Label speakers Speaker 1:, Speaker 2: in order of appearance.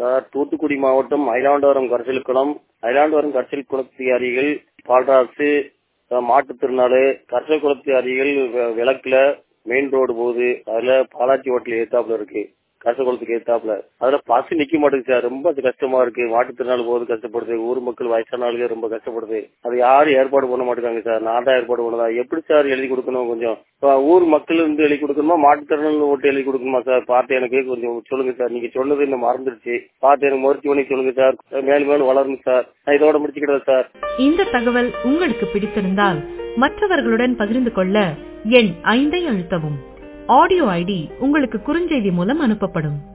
Speaker 1: sir Thoothukudi மாவட்டம் ஐலாண்டவரம் கரிசல்குளம் ஐலாண்டவரம் கரிசல் குளத்து அருகில் பால்ராசு அஹ், மாட்டுத்திருநாள் கரிசல் குளத்து அருகில் வெ- விளக்குல மெயின் ரோடு போகுது அதுல பாலாஜி ஹோட்டல் ஏத்தாப்புல இருக்கு கரிசல் குளத்துக்கு ஏத்தாப்புல அதுல பஸ் நிக்க மாட்டேங்குது சார் ரொம்ப அது கஷ்டமா இருக்கு மாட்டுத்திருநாள் போகுது கஷ்டப்படுது ஊர் மக்கள் வயசான ஆளுங்க ரொம்ப கஷ்டப்படுது அது யாரும் ஏற்பாடு பண்ண மாட்டேங்காங்க சார் நான் தான் ஏற்பாடு பண்ணதா எப்படி சார் எழுதி கொடுக்கணும் கொஞ்சம் இப்ப ஊர் மக்கள் இருந்து எழுதி கொடுக்கணுமா மாட்டுத்திறனாளி ஓட்டு எழுதி கொடுக்கணுமா சார் பார்த்து எனக்கு கொஞ்சம் சொல்லுங்க சார் நீங்க சொன்னது இன்னும் மறந்துருச்சு பார்த்து எனக்கு முயற்சி பண்ணி சொல்லுங்க சார் மேலும் மேலும் வளரணும் சார் நான் இதோட முடிச்சுக்கிறேன் சார்
Speaker 2: இந்த தகவல் உங்களுக்கு பிடித்திருந்தால் மற்றவர்களுடன் பகிர்ந்து கொள்ள எண் ஐந்தை அழுத்தவும் ஆடியோ ஐடி உங்களுக்கு குறுஞ்செய்தி மூலம் அனுப்பப்படும்